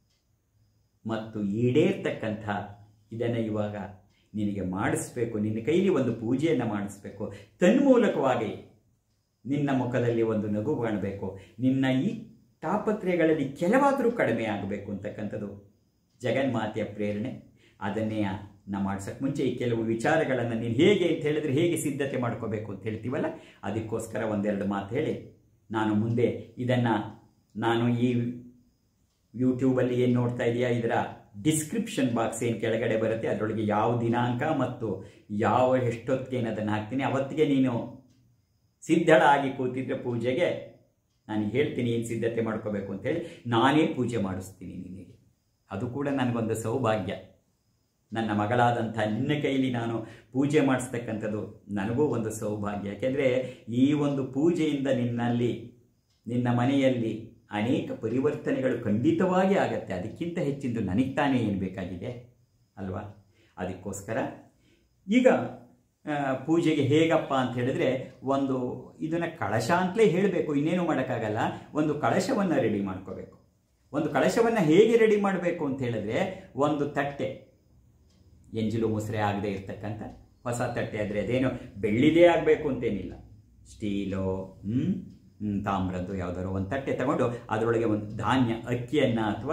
ಮತ್ತು ಈಡೇರ್ತಕ್ಕಂಥ ಇದನ್ನು ಇವಾಗ ನಿನಗೆ ಮಾಡಿಸ್ಬೇಕು ನಿನ್ನ ಕೈಲಿ ಒಂದು ಪೂಜೆಯನ್ನು ಮಾಡಿಸ್ಬೇಕು ತನ್ಮೂಲಕವಾಗಿ ನಿನ್ನ ಮುಖದಲ್ಲಿ ಒಂದು ನಗು ಕಾಣಬೇಕು ನಿನ್ನ ಈ ತಾಪತ್ರೆಗಳಲ್ಲಿ ಕೆಲವಾದರೂ ಕಡಿಮೆ ಆಗಬೇಕು ಅಂತಕ್ಕಂಥದ್ದು ಜಗನ್ಮಾತೆಯ ಪ್ರೇರಣೆ ಅದನ್ನೇ ನಾ ಮಾಡ್ಸೋಕ್ಕೆ ಮುಂಚೆ ಈ ಕೆಲವು ವಿಚಾರಗಳನ್ನು ನೀನು ಹೇಗೆ ಅಂತ ಹೇಳಿದ್ರೆ ಹೇಗೆ ಸಿದ್ಧತೆ ಮಾಡ್ಕೋಬೇಕು ಅಂತ ಹೇಳ್ತೀವಲ್ಲ ಅದಕ್ಕೋಸ್ಕರ ಒಂದೆರಡು ಮಾತು ಹೇಳಿ ನಾನು ಮುಂದೆ ಇದನ್ನು ನಾನು ಈ ಯೂಟ್ಯೂಬಲ್ಲಿ ಏನು ನೋಡ್ತಾ ಇದೆಯಾ ಇದರ ಡಿಸ್ಕ್ರಿಪ್ಷನ್ ಬಾಕ್ಸ್ ಏನು ಕೆಳಗಡೆ ಬರುತ್ತೆ ಅದರೊಳಗೆ ಯಾವ ದಿನಾಂಕ ಮತ್ತು ಯಾವ ಎಷ್ಟೊತ್ತಿಗೆ ಏನು ಅದನ್ನು ಹಾಕ್ತೀನಿ ಅವತ್ತಿಗೆ ನೀನು ಸಿದ್ಧಳಾಗಿ ಕೂತಿದ್ರೆ ಪೂಜೆಗೆ ನಾನು ಹೇಳ್ತೀನಿ ಏನು ಸಿದ್ಧತೆ ಮಾಡ್ಕೋಬೇಕು ಅಂತೇಳಿ ನಾನೇ ಪೂಜೆ ಮಾಡಿಸ್ತೀನಿ ನಿನಗೆ ಅದು ಕೂಡ ನನಗೊಂದು ಸೌಭಾಗ್ಯ ನನ್ನ ಮಗಳಾದಂಥ ನಿನ್ನ ಕೈಲಿ ನಾನು ಪೂಜೆ ಮಾಡಿಸ್ತಕ್ಕಂಥದ್ದು ನನಗೂ ಒಂದು ಸೌಭಾಗ್ಯ ಯಾಕೆಂದರೆ ಈ ಒಂದು ಪೂಜೆಯಿಂದ ನಿನ್ನಲ್ಲಿ ನಿನ್ನ ಮನೆಯಲ್ಲಿ ಅನೇಕ ಪರಿವರ್ತನೆಗಳು ಖಂಡಿತವಾಗಿ ಆಗತ್ತೆ ಅದಕ್ಕಿಂತ ಹೆಚ್ಚಿಂದು ನನಗೆ ತಾನೇ ಏನು ಬೇಕಾಗಿದೆ ಅಲ್ವಾ ಅದಕ್ಕೋಸ್ಕರ ಈಗ ಆ, ಪೂಜೆಗೆ ಹೇಗಪ್ಪ ಅಂತ ಹೇಳಿದ್ರೆ ಒಂದು ಇದನ್ನು ಕಳಶ ಅಂತಲೇ ಹೇಳಬೇಕು ಇನ್ನೇನು ಮಾಡೋಕ್ಕಾಗಲ್ಲ ಒಂದು ಕಳಶವನ್ನು ರೆಡಿ ಮಾಡ್ಕೋಬೇಕು ಒಂದು ಕಳಶವನ್ನು ಹೇಗೆ ರೆಡಿ ಮಾಡಬೇಕು ಅಂತ ಹೇಳಿದ್ರೆ ಒಂದು ತಟ್ಟೆ ಎಂಜಲು ಮುಸ್ರೆ ಆಗದೆ ಇರ್ತಕ್ಕಂಥ ಹೊಸ ತಟ್ಟೆ ಆದರೆ ಅದೇನು ಬೆಳ್ಳಿದೇ ಆಗಬೇಕು ಅಂತೇನಿಲ್ಲ ಸ್ಟೀಲೋ ಹ್ಮ್, ಹ್ಮ್, ತಾಮ್ರದ್ದು ಯಾವುದಾದ್ರು ಒಂದು ತಟ್ಟೆ ತಗೊಂಡು ಅದರೊಳಗೆ ಒಂದು ಧಾನ್ಯ ಅಕ್ಕಿಯನ್ನು ಅಥವಾ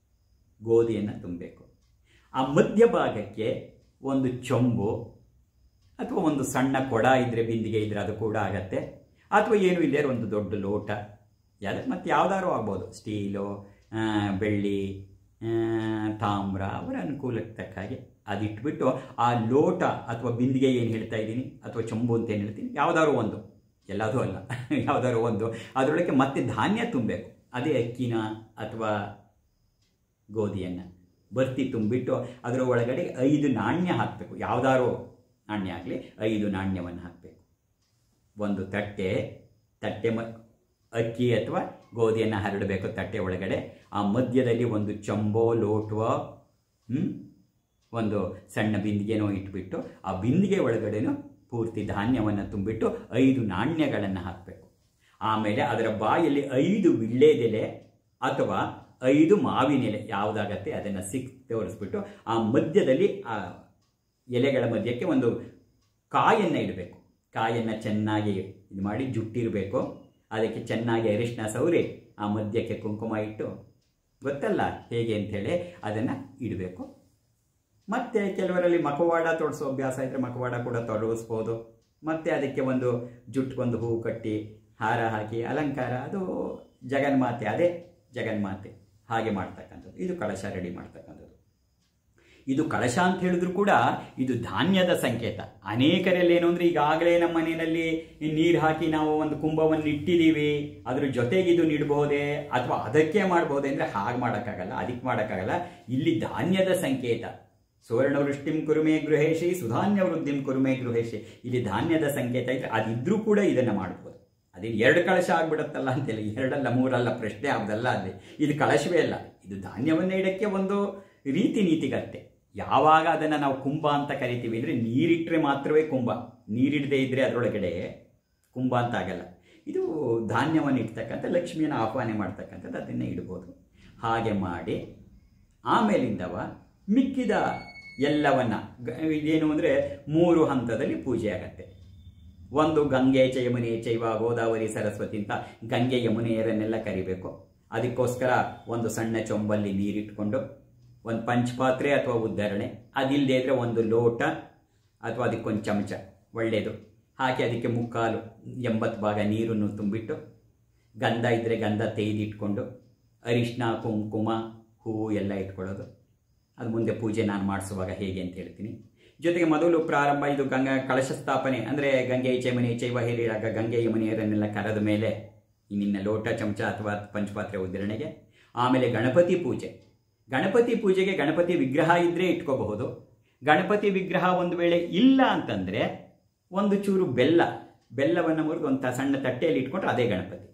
ಗೋಧಿಯನ್ನು ತುಂಬಬೇಕು ಆ ಮಧ್ಯಭಾಗಕ್ಕೆ ಒಂದು ಚೊಂಬು ಅಥವಾ ಒಂದು ಸಣ್ಣ ಕೊಡ ಇದ್ದರೆ ಬಿಂದಿಗೆ ಇದ್ದರೆ ಅದು ಕೂಡ ಆಗತ್ತೆ ಅಥವಾ ಏನು ಇಲ್ಲದೆ ಒಂದು ದೊಡ್ಡ ಲೋಟ ಯಾವ್ದು ಮತ್ತು ಯಾವ್ದಾದ್ರು ಆಗ್ಬೋದು ಸ್ಟೀಲು ಆ, ಬೆಳ್ಳಿ ಆ, ತಾಮ್ರ ಅವರ ಅನುಕೂಲಕ್ಕೆ ತಕ್ಕ ಹಾಗೆ ಅದಿಟ್ಬಿಟ್ಟು ಆ ಲೋಟ ಅಥವಾ ಬಿಂದಿಗೆ ಏನು ಹೇಳ್ತಾ ಇದ್ದೀನಿ ಅಥವಾ ಚೊಂಬು ಅಂತ ಏನು ಹೇಳ್ತೀನಿ ಯಾವ್ದಾದ್ರು ಒಂದು ಎಲ್ಲದೂ ಅಲ್ಲ ಯಾವ್ದಾದ್ರು ಒಂದು ಅದರೊಳಗೆ ಮತ್ತೆ ಧಾನ್ಯ ತುಂಬಬೇಕು ಅದೇ ಅಕ್ಕಿನ ಅಥವಾ ಗೋಧಿಯನ್ನು ಬರ್ತಿ ತುಂಬಿಟ್ಟು ಅದರ ಒಳಗಡೆ ಐದು ನಾಣ್ಯ ಹಾಕಬೇಕು ಯಾವ್ದಾದ್ರು ನಾಣ್ಯ ಆಗಲಿ ಐದು ನಾಣ್ಯವನ್ನು ಹಾಕಬೇಕು ಒಂದು ತಟ್ಟೆ ತಟ್ಟೆ ಮ ಅಕ್ಕಿ ಅಥವಾ ಗೋಧಿಯನ್ನು ಹರಡಬೇಕು ತಟ್ಟೆ ಒಳಗಡೆ ಆ ಮಧ್ಯದಲ್ಲಿ ಒಂದು ಚಂಬೋ ಲೋಟವೋ ಹ್ಮ್? ಒಂದು ಸಣ್ಣ ಬಿಂದಿಗೆನೋ ಇಟ್ಬಿಟ್ಟು ಆ ಬಿಂದಿಗೆ ಒಳಗಡೆನೂ ಪೂರ್ತಿ ಧಾನ್ಯವನ್ನು ತುಂಬಿಟ್ಟು ಐದು ನಾಣ್ಯಗಳನ್ನು ಹಾಕಬೇಕು ಆಮೇಲೆ ಅದರ ಬಾಯಲ್ಲಿ ಐದು ವಿಳ್ಳೆದೆಲೆ ಅಥವಾ ಐದು ಮಾವಿನೆಲೆ ಯಾವುದಾಗತ್ತೆ ಅದನ್ನು ಸಿಕ್ ತೋರಿಸ್ಬಿಟ್ಟು ಆ ಮಧ್ಯದಲ್ಲಿ ಆ ಎಲೆಗಳ ಮಧ್ಯಕ್ಕೆ ಒಂದು ಕಾಯನ್ನು ಇಡಬೇಕು ಕಾಯನ್ನು ಚೆನ್ನಾಗಿ ಇದು ಮಾಡಿ ಜುಟ್ಟಿರಬೇಕು ಅದಕ್ಕೆ ಚೆನ್ನಾಗಿ ಅರಿಶಿನ ಸೌರಿ ಆ ಮಧ್ಯಕ್ಕೆ ಕುಂಕುಮ ಇಟ್ಟು ಗೊತ್ತಲ್ಲ ಹೇಗೆ ಅಂಥೇಳಿ ಅದನ್ನು ಇಡಬೇಕು ಮತ್ತು ಕೆಲವರಲ್ಲಿ ಮಕವಾಡ ತೊಡಸೋ ಅಭ್ಯಾಸ ಇದ್ದರೆ ಮಕವಾಡ ಕೂಡ ತೊಡಗಿಸ್ಬೋದು ಮತ್ತು ಅದಕ್ಕೆ ಒಂದು ಜುಟ್ಗೊಂದು ಹೂವು ಕಟ್ಟಿ ಹಾರ ಹಾಕಿ ಅಲಂಕಾರ ಅದು ಜಗನ್ಮಾತೆ ಅದೇ ಜಗನ್ಮಾತೆ ಹಾಗೆ ಮಾಡ್ತಕ್ಕಂಥದ್ದು ಇದು ಕಳಶ ರೆಡಿ ಮಾಡ್ತಕ್ಕಂಥದ್ದು ಇದು ಕಳಶ ಅಂತ ಹೇಳಿದ್ರು ಕೂಡ ಇದು ಧಾನ್ಯದ ಸಂಕೇತ ಅನೇಕರಲ್ಲಿ ಏನು ಅಂದರೆ ಈಗಾಗಲೇ ನಮ್ಮ ಮನೆಯಲ್ಲಿ ನೀರು ಹಾಕಿ ನಾವು ಒಂದು ಕುಂಭವನ್ನು ಇಟ್ಟಿದ್ದೀವಿ ಅದ್ರ ಜೊತೆಗೆ ಇದು ನೀಡಬಹುದೇ ಅಥವಾ ಅದಕ್ಕೆ ಮಾಡಬಹುದೇ ಅಂದರೆ ಹಾಗೆ ಮಾಡೋಕ್ಕಾಗಲ್ಲ ಅದಕ್ಕೆ ಮಾಡೋಕ್ಕಾಗಲ್ಲ ಇಲ್ಲಿ ಧಾನ್ಯದ ಸಂಕೇತ ಸುವರ್ಣ ವೃಷ್ಟಿಂ ಕುರುಮೆ ಗೃಹೇಶಿ ಸುಧಾನ್ಯ ವೃದ್ಧಿಂ ಕುರುಮೆ ಗೃಹೇಶಿ ಇಲ್ಲಿ ಧಾನ್ಯದ ಸಂಕೇತ ಇದ್ರೆ ಅದಿದ್ರೂ ಕೂಡ ಇದನ್ನು ಮಾಡ್ಬೋದು ಅದೇನು ಎರಡು ಕಳಶ ಆಗ್ಬಿಡುತ್ತಲ್ಲ ಅಂತೇಳಿ ಎರಡಲ್ಲ ಮೂರಲ್ಲ ಪ್ರಶ್ನೆ ಆಗ್ದಲ್ಲ ಅಲ್ಲಿ ಇದು ಕಳಶವೇ ಅಲ್ಲ ಇದು ಧಾನ್ಯವನ್ನು ಇಡಕ್ಕೆ ಒಂದು ರೀತಿ ನೀತಿಗತ್ತೆ ಯಾವಾಗ ಅದನ್ನು ನಾವು ಕುಂಭ ಅಂತ ಕರಿತೀವಿ ಅಂದರೆ ನೀರಿಟ್ಟರೆ ಮಾತ್ರವೇ ಕುಂಭ ನೀರಿಡದೆ ಇದ್ದರೆ ಅದರೊಳಗಡೆ ಕುಂಭ ಅಂತ ಆಗಲ್ಲ ಇದು ಧಾನ್ಯವನ್ನು ಇಡ್ತಕ್ಕಂಥ ಲಕ್ಷ್ಮಿಯನ್ನು ಆಹ್ವಾನ ಮಾಡ್ತಕ್ಕಂಥದ್ದು ಅದನ್ನೇ ಇಡ್ಬೋದು ಹಾಗೆ ಮಾಡಿ ಆಮೇಲಿಂದವ ಮಿಕ್ಕಿದ ಎಲ್ಲವನ್ನ ಗ- ಇದೇನು ಅಂದರೆ ಮೂರು ಹಂತದಲ್ಲಿ ಪೂಜೆ ಆಗತ್ತೆ ಒಂದು ಗಂಗೆ ಚ ಯಮುನೆ ಚೈವ ಗೋದಾವರಿ ಸರಸ್ವತಿ ಅಂತ ಗಂಗೆ ಯಮುನೆಯರನ್ನೆಲ್ಲ ಕರಿಬೇಕು ಅದಕ್ಕೋಸ್ಕರ ಒಂದು ಸಣ್ಣ ಚೊಂಬಲ್ಲಿ ನೀರಿಟ್ಕೊಂಡು ಒಂದು ಪಂಚಪಾತ್ರೆ ಅಥವಾ ಉದ್ಧರಣೆ ಅದಿಲ್ಲದೆ ಇದ್ರೆ ಒಂದು ಲೋಟ ಅಥವಾ ಅದಕ್ಕೊಂದು ಚಮಚ ಒಳ್ಳೆಯದು ಹಾಕಿ ಅದಕ್ಕೆ ಮುಕ್ಕಾಲು ಎಂಬತ್ತು ಭಾಗ ನೀರನ್ನು ತುಂಬಿಟ್ಟು ಗಂಧ ಇದ್ದರೆ ಗಂಧ ತೆಗೆದಿಟ್ಕೊಂಡು ಅರಿಶಿನ ಕುಂಕುಮ ಹೂವು ಎಲ್ಲ ಇಟ್ಕೊಳ್ಳೋದು ಅದು ಮುಂದೆ ಪೂಜೆ ನಾನು ಮಾಡಿಸುವಾಗ ಹೇಗೆ ಅಂತ ಹೇಳ್ತೀನಿ ಜೊತೆಗೆ ಮೊದಲು ಪ್ರಾರಂಭ ಇದು ಗಂಗಾ ಕಳಶ ಸ್ಥಾಪನೆ ಅಂದರೆ ಗಂಗೆ ಚೈಮನೆ ಚೈವ ಹಿರಿಯಾಗ ಗಂಗೆ ಯಮುನಿಯರನ್ನೆಲ್ಲ ಕರೆದ ಮೇಲೆ ಈ ನಿನ್ನ ಲೋಟ ಚಮಚ ಅಥವಾ ಪಂಚಪಾತ್ರೆ ಉದ್ಧರಣೆಗೆ ಆಮೇಲೆ ಗಣಪತಿ ಪೂಜೆ ಗಣಪತಿ ಪೂಜೆಗೆ ಗಣಪತಿ ವಿಗ್ರಹ ಇದ್ದರೆ ಇಟ್ಕೋಬಹುದು ಗಣಪತಿ ವಿಗ್ರಹ ಒಂದು ವೇಳೆ ಇಲ್ಲ ಅಂತಂದರೆ ಒಂದು ಚೂರು ಬೆಲ್ಲ ಬೆಲ್ಲವನ್ನು ಮುರಿದು ಒಂದು ತ- ಸಣ್ಣ ತಟ್ಟೆಯಲ್ಲಿ ಇಟ್ಕೊಂಡ್ರೆ ಅದೇ ಗಣಪತಿ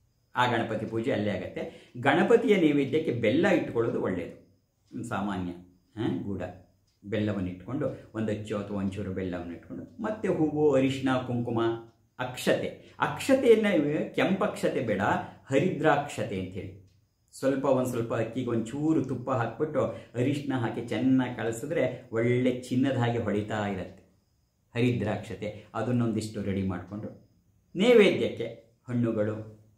ಆ ಗಣಪತಿ ಪೂಜೆ ಅಲ್ಲೇ ಆಗತ್ತೆ ಗಣಪತಿಯ ನೈವೇದ್ಯಕ್ಕೆ ಬೆಲ್ಲ ಇಟ್ಕೊಳ್ಳೋದು ಒಳ್ಳೆಯದು ಹ್ಮ್, ಸಾಮಾನ್ಯ ಆ, ಗೂಢ ಬೆಲ್ಲವನ್ನು ಇಟ್ಕೊಂಡು ಒಂದು ಅಚ್ಚು ಅಥವಾ ಒಂಚೂರು ಬೆಲ್ಲವನ್ನು ಇಟ್ಕೊಂಡು ಮತ್ತೆ ಹೂವು ಅರಿಶಿನ ಕುಂಕುಮ ಅಕ್ಷತೆ ಅಕ್ಷತೆಯನ್ನು ಕೆಂಪಕ್ಷತೆ ಬೇಡ ಹರಿದ್ರಾಕ್ಷತೆ ಅಂತೇಳಿ ಸ್ವಲ್ಪ ಒಂದು ಸ್ವಲ್ಪ ಅಕ್ಕಿಗೆ ಒಂಚೂರು ತುಪ್ಪ ಹಾಕ್ಬಿಟ್ಟು ಅರಿಶಿನ ಹಾಕಿ ಚೆನ್ನಾಗಿ ಕಳಿಸಿದ್ರೆ ಒಳ್ಳೆ ಚಿನ್ನದ ಹಾಗೆ ಹೊಳಿತಾ ಇರುತ್ತೆ ಹರಿದ್ರಾಕ್ಷತೆ ಅದನ್ನೊಂದಿಷ್ಟು ರೆಡಿ ಮಾಡಿಕೊಂಡು ನೈವೇದ್ಯಕ್ಕೆ ಹಣ್ಣುಗಳು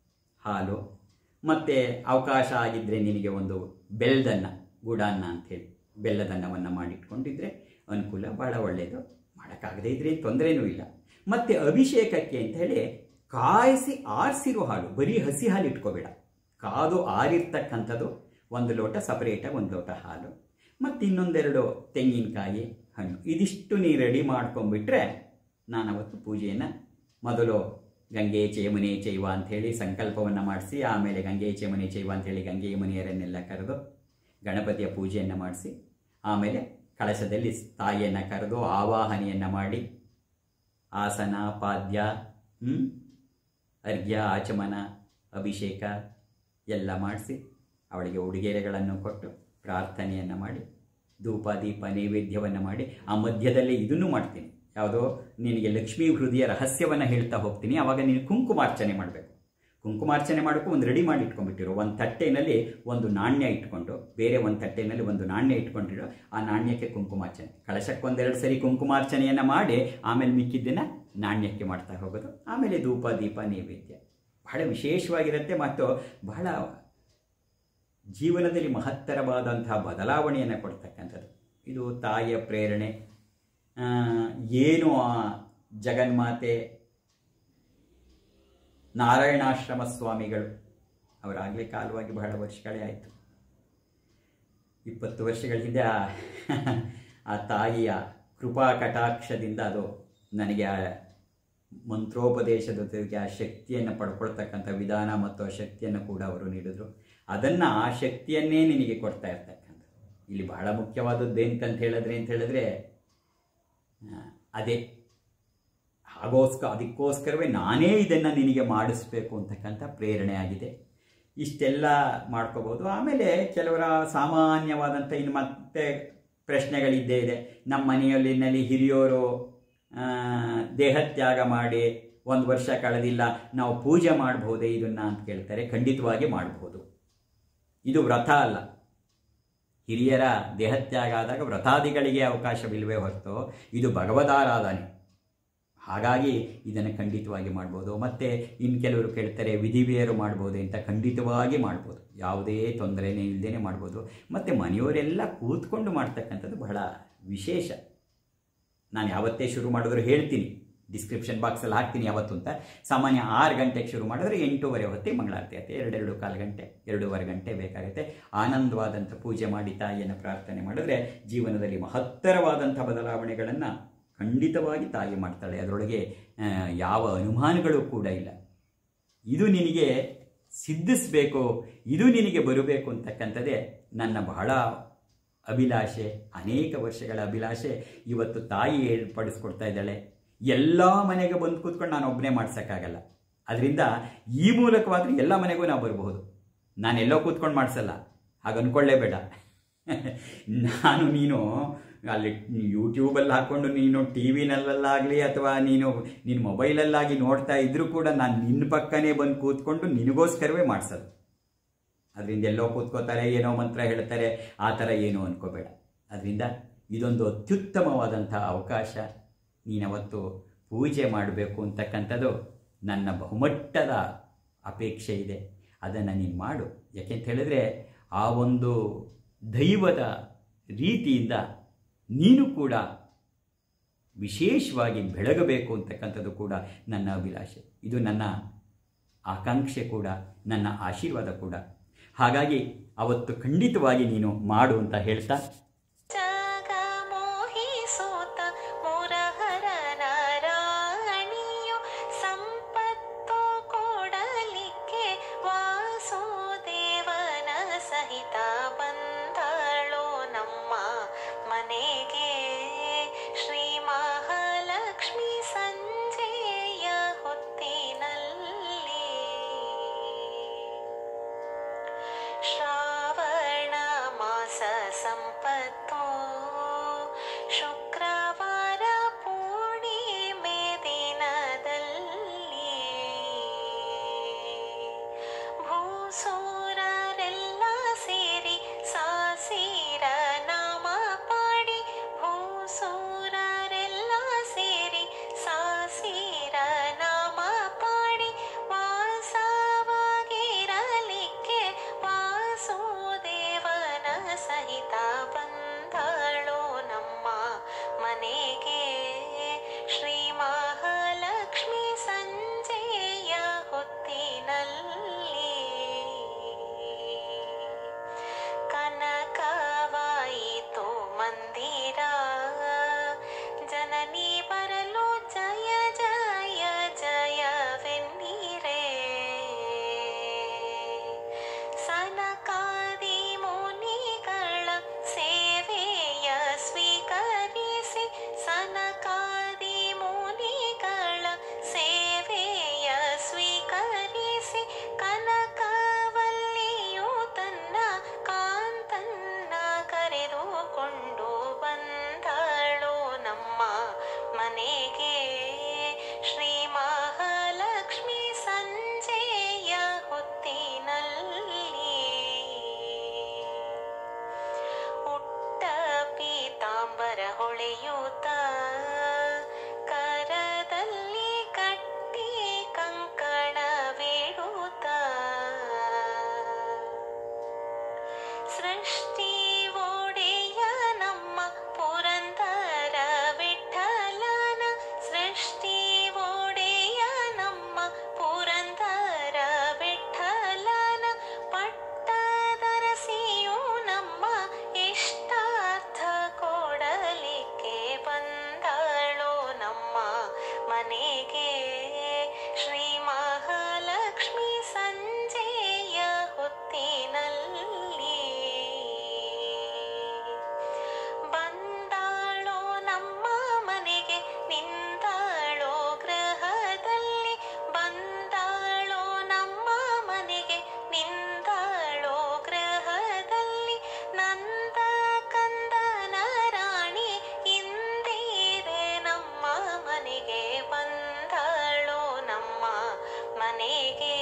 ಹಾಲು ಮತ್ತು ಅವಕಾಶ ಆಗಿದ್ದರೆ ನಿನಗೆ ಒಂದು ಬೆಲ್ಲದನ್ನ ಗೂಡಾನ್ನ ಅಂಥೇಳಿ ಬೆಲ್ಲದನ್ನವನ್ನು ಮಾಡಿಟ್ಕೊಂಡಿದ್ರೆ ಅನುಕೂಲ ಭಾಳ ಒಳ್ಳೆಯದು ಮಾಡೋಕ್ಕಾಗದೇ ಇದ್ರೆ ತೊಂದರೆನೂ ಇಲ್ಲ ಮತ್ತು ಅಭಿಷೇಕಕ್ಕೆ ಅಂತ ಹೇಳಿ ಕಾಯಿಸಿ ಆರಿಸಿರೋ ಹಾಲು ಬರೀ ಹಸಿ ಹಾಲು ಇಟ್ಕೋಬೇಡ ಕಾದು ಆರಿರ್ತಕ್ಕಂಥದ್ದು ಒಂದು ಲೋಟ ಸಪರೇಟಾಗಿ ಒಂದು ಲೋಟ ಹಾಲು ಮತ್ತು ಇನ್ನೊಂದೆರಡು ತೆಂಗಿನಕಾಯಿ ಹಣ್ಣು ಇದಿಷ್ಟು ನೀ ರೆಡಿ ಮಾಡ್ಕೊಂಡ್ಬಿಟ್ರೆ ನಾನು ಅವತ್ತು ಪೂಜೆಯನ್ನು ಮೊದಲು ಗಂಗೆ ಚೇಮನೆ ಚೈವ ಅಂಥೇಳಿ ಸಂಕಲ್ಪವನ್ನು ಮಾಡಿಸಿ ಆಮೇಲೆ ಗಂಗೆ ಚೇಮನೆ ಚೈವ ಅಂಥೇಳಿ ಗಂಗೆ ಯಮುನಿಯರನ್ನೆಲ್ಲ ಕರೆದು ಗಣಪತಿಯ ಪೂಜೆಯನ್ನು ಮಾಡಿಸಿ ಆಮೇಲೆ ಕಳಶದಲ್ಲಿ ತಾಯಿಯನ್ನು ಕರೆದು ಆವಾಹನೆಯನ್ನು ಮಾಡಿ ಆಸನ ಪಾದ್ಯ ಹ್ಮ್? ಅರ್ಘ್ಯ ಆಚಮನ ಅಭಿಷೇಕ ಎಲ್ಲ ಮಾಡಿಸಿ ಅವಳಿಗೆ ಉಡುಗೊರೆಗಳನ್ನು ಕೊಟ್ಟು ಪ್ರಾರ್ಥನೆಯನ್ನು ಮಾಡಿ ಧೂಪ ದೀಪ ನೈವೇದ್ಯವನ್ನು ಮಾಡಿ ಆ ಮಧ್ಯದಲ್ಲಿ ಇದನ್ನು ಮಾಡ್ತೀನಿ ಯಾವುದೋ ನಿನಗೆ ಲಕ್ಷ್ಮೀ ಹೃದಯ ರಹಸ್ಯವನ್ನು ಹೇಳ್ತಾ ಹೋಗ್ತೀನಿ ಆವಾಗ ನೀನು ಕುಂಕುಮಾರ್ಚನೆ ಮಾಡಬೇಕು ಕುಂಕುಮಾರ್ಚನೆ ಮಾಡೋಕ್ಕೂ ಒಂದು ರೆಡಿ ಮಾಡಿ ಇಟ್ಕೊಂಡ್ಬಿಟ್ಟಿರೋ ಒಂದು ತಟ್ಟೆನಲ್ಲಿ ಒಂದು ನಾಣ್ಯ ಇಟ್ಕೊಂಡು ಬೇರೆ ಒಂದು ತಟ್ಟೆನಲ್ಲಿ ಒಂದು ನಾಣ್ಯ ಇಟ್ಕೊಂಡಿರೋ ಆ ನಾಣ್ಯಕ್ಕೆ ಕುಂಕುಮಾರ್ಚನೆ ಕಳಶಕ್ಕೆ ಒಂದೆರಡು ಸರಿ ಕುಂಕುಮಾರ್ಚನೆಯನ್ನು ಮಾಡಿ ಆಮೇಲೆ ಮಿಕ್ಕಿದ್ದನ್ನು ನಾಣ್ಯಕ್ಕೆ ಮಾಡ್ತಾ ಹೋಗೋದು ಆಮೇಲೆ ಧೂಪ ದೀಪ ನೈವೇದ್ಯ ಬಹಳ ವಿಶೇಷವಾಗಿರುತ್ತೆ ಮತ್ತು ಬಹಳ ಜೀವನದಲ್ಲಿ ಮಹತ್ತರವಾದಂತಹ ಬದಲಾವಣೆಯನ್ನು ಕೊಡ್ತಕ್ಕಂಥದ್ದು ಇದು ತಾಯಿಯ ಪ್ರೇರಣೆ ಆ, ಏನು ಆ ಜಗನ್ಮಾತೆ ನಾರಾಯಣಾಶ್ರಮ ಸ್ವಾಮಿಗಳು ಅವರಾಗಲೇ ಕಾಲವಾಗಿ ಬಹಳ ವರ್ಷಗಳೇ ಆಯಿತು ಇಪ್ಪತ್ತು ವರ್ಷಗಳ ಹಿಂದೆ ಆ ಆ ತಾಯಿಯ ಕೃಪಾ ಕಟಾಕ್ಷದಿಂದ ಅದು ನನಗೆ ಆ ಮಂತ್ರೋಪದೇಶದ ಜೊತೆಗೆ ಆ ಶಕ್ತಿಯನ್ನು ಪಡ್ಕೊಳ್ತಕ್ಕಂಥ ವಿಧಾನ ಮತ್ತು ಆ ಶಕ್ತಿಯನ್ನು ಕೂಡ ಅವರು ನೀಡಿದ್ರು ಅದನ್ನು ಆ ಶಕ್ತಿಯನ್ನೇ ನಿನಗೆ ಕೊಡ್ತಾ ಇರ್ತಕ್ಕಂಥದ್ದು ಇಲ್ಲಿ ಬಹಳ ಮುಖ್ಯವಾದದ್ದು ಏನಂತ ಹೇಳಿದ್ರೆ ಅಂತ ಹೇಳಿದ್ರೆ ಆ, ಅದೇ ಹಾಗೋಸ್ಕರ ಅದಕ್ಕೋಸ್ಕರವೇ ನಾನೇ ಇದನ್ನು ನಿನಗೆ ಮಾಡಿಸ್ಬೇಕು ಅಂತಕ್ಕಂಥ ಪ್ರೇರಣೆ ಆಗಿದೆ ಇಷ್ಟೆಲ್ಲ ಮಾಡ್ಕೋಬೋದು ಆಮೇಲೆ ಕೆಲವರ ಸಾಮಾನ್ಯವಾದಂಥ ಇನ್ನು ಮತ್ತೆ ಪ್ರಶ್ನೆಗಳಿದ್ದೇ ಇದೆ ನಮ್ಮ ಮನೆಯಲ್ಲಿನಲ್ಲಿ ಹಿರಿಯೋರು ಆ, ದೇಹತ್ಯಾಗ ಮಾಡಿ ಒಂದು ವರ್ಷ ಕಳೆದಿಲ್ಲ ನಾವು ಪೂಜೆ ಮಾಡಬಹುದೇ ಇದನ್ನ ಅಂತ ಕೇಳ್ತಾರೆ ಖಂಡಿತವಾಗಿ ಮಾಡಬಹುದು ಇದು ವ್ರತ ಅಲ್ಲ ಹಿರಿಯರ ದೇಹತ್ಯಾಗ ಆದಾಗ ವ್ರತಾದಿಗಳಿಗೆ ಅವಕಾಶವಿಲ್ಲವೇ ಹೊರತು ಇದು ಭಗವದಾರಾಧನೆ ಹಾಗಾಗಿ ಇದನ್ನು ಖಂಡಿತವಾಗಿ ಮಾಡ್ಬೋದು ಮತ್ತು ಇನ್ನು ಕೆಲವರು ಕೇಳ್ತಾರೆ ವಿಧಿವಿಯರು ಮಾಡ್ಬೋದು ಅಂತ ಖಂಡಿತವಾಗಿ ಮಾಡ್ಬೋದು ಯಾವುದೇ ತೊಂದರೆನೇ ಇಲ್ಲದೇ ಮಾಡ್ಬೋದು ಮತ್ತು ಮನೆಯವರೆಲ್ಲ ಕೂತ್ಕೊಂಡು ಮಾಡ್ತಕ್ಕಂಥದ್ದು ಬಹಳ ವಿಶೇಷ ನಾನು ಯಾವತ್ತೇ ಶುರು ಮಾಡಿದ್ರು ಹೇಳ್ತೀನಿ ಡಿಸ್ಕ್ರಿಪ್ಷನ್ ಬಾಕ್ಸಲ್ಲಿ ಹಾಕ್ತೀನಿ ಯಾವತ್ತು ಅಂತ ಸಾಮಾನ್ಯ ಆರು ಗಂಟೆಗೆ ಶುರು ಮಾಡಿದ್ರೆ ಎಂಟೂವರೆ ಹೊತ್ತಿಗೆ ಮಂಗಳಾರತಿ ಆಗುತ್ತೆ ಎರಡೆರಡು ಕಾಲು ಗಂಟೆ ಎರಡೂವರೆ ಗಂಟೆ ಬೇಕಾಗುತ್ತೆ ಆನಂದವಾದಂಥ ಪೂಜೆ ಮಾಡಿ ತಾಯಿಯನ್ನು ಪ್ರಾರ್ಥನೆ ಮಾಡಿದ್ರೆ ಜೀವನದಲ್ಲಿ ಮಹತ್ತರವಾದಂಥ ಬದಲಾವಣೆಗಳನ್ನು ಖಂಡಿತವಾಗಿ ತಾಯಿ ಮಾಡ್ತಾಳೆ ಅದರೊಳಗೆ ಆ, ಯಾವ ಅನುಮಾನಗಳು ಕೂಡ ಇಲ್ಲ ಇದು ನಿನಗೆ ಸಿದ್ಧಿಸಬೇಕು ಇದು ನಿನಗೆ ಬರಬೇಕು ಅಂತಕ್ಕಂಥದ್ದೇ ನನ್ನ ಬಹಳ ಅಭಿಲಾಷೆ ಅನೇಕ ವರ್ಷಗಳ ಅಭಿಲಾಷೆ ಇವತ್ತು ತಾಯಿ ಏರ್ಪಡಿಸ್ಕೊಡ್ತಾ ಇದ್ದಾಳೆ ಎಲ್ಲ ಮನೆಗೆ ಬಂದು ಕೂತ್ಕೊಂಡು ನಾನು ಒಬ್ಬನೇ ಮಾಡ್ಸೋಕ್ಕಾಗಲ್ಲ ಅದರಿಂದ ಈ ಮೂಲಕವಾದ್ರೆ ಎಲ್ಲ ಮನೆಗೂ ನಾವು ಬರಬಹುದು ನಾನು ಎಲ್ಲೋ ಕೂತ್ಕೊಂಡು ಮಾಡಿಸಲ್ಲ ಹಾಗೆ ಅಂದ್ಕೊಳ್ಳೇಬೇಡ ನಾನು ನೀನು ಅಲ್ಲಿ ಯೂಟ್ಯೂಬಲ್ಲಿ ಹಾಕ್ಕೊಂಡು ನೀನು ಟಿ ವಿನಲ್ಲಾಗಲಿ ಅಥವಾ ನೀನು ನಿನ್ನ ಮೊಬೈಲಲ್ಲಾಗಿ ನೋಡ್ತಾ ಇದ್ರೂ ಕೂಡ ನಾನು ನಿನ್ನ ಪಕ್ಕನೇ ಬಂದು ಕೂತ್ಕೊಂಡು ನಿನಗೋಸ್ಕರವೇ ಮಾಡಿಸೋದು ಅದರಿಂದ ಎಲ್ಲೋ ಕೂತ್ಕೋತಾರೆ ಏನೋ ಮಂತ್ರ ಹೇಳ್ತಾರೆ ಆ ಥರ ಏನೋ ಅನ್ಕೋಬೇಡ ಅದರಿಂದ ಇದೊಂದು ಅತ್ಯುತ್ತಮವಾದಂಥ ಅವಕಾಶ ನೀನವತ್ತು ಪೂಜೆ ಮಾಡಬೇಕು ಅಂತಕ್ಕಂಥದ್ದು ನನ್ನ ಬಹುಮಟ್ಟದ ಅಪೇಕ್ಷೆ ಇದೆ ಅದನ್ನು ನೀನು ಮಾಡು ಯಾಕೆಂತ ಹೇಳಿದ್ರೆ ಆ ಒಂದು ದೈವದ ರೀತಿಯಿಂದ ನೀನು ಕೂಡ ವಿಶೇಷವಾಗಿ ಬೆಳಗಬೇಕು ಅಂತಕ್ಕಂಥದ್ದು ಕೂಡ ನನ್ನ ಅಭಿಲಾಷೆ ಇದು ನನ್ನ ಆಕಾಂಕ್ಷೆ ಕೂಡ ನನ್ನ ಆಶೀರ್ವಾದ ಕೂಡ ಹಾಗಾಗಿ ಅವತ್ತು ಖಂಡಿತವಾಗಿ ನೀನು ಮಾಡು ಅಂತ ಹೇಳ್ತಾ ಜಗ ಮೋಹಿಸೋತ ಮುರಹರ ನಾರಾಯಣಿಯು ಸಂಪತ್ತು ಕೊಡಲಿಕ್ಕೆ ವಾಸುದೇವನ ಸಹಿತ ಬಂದಳು ನಮ್ಮ ಮನೆಗೆ ಶ್ರೀ ಮಹಾಲಕ್ಷ್ಮಿ ಸಂಜೆಯ ಹೊತ್ತಿನಲ್ಲಿ ಶ್ರಾವಣ ಮಾಸ ಸಂಪದ ಮನೆಗೆ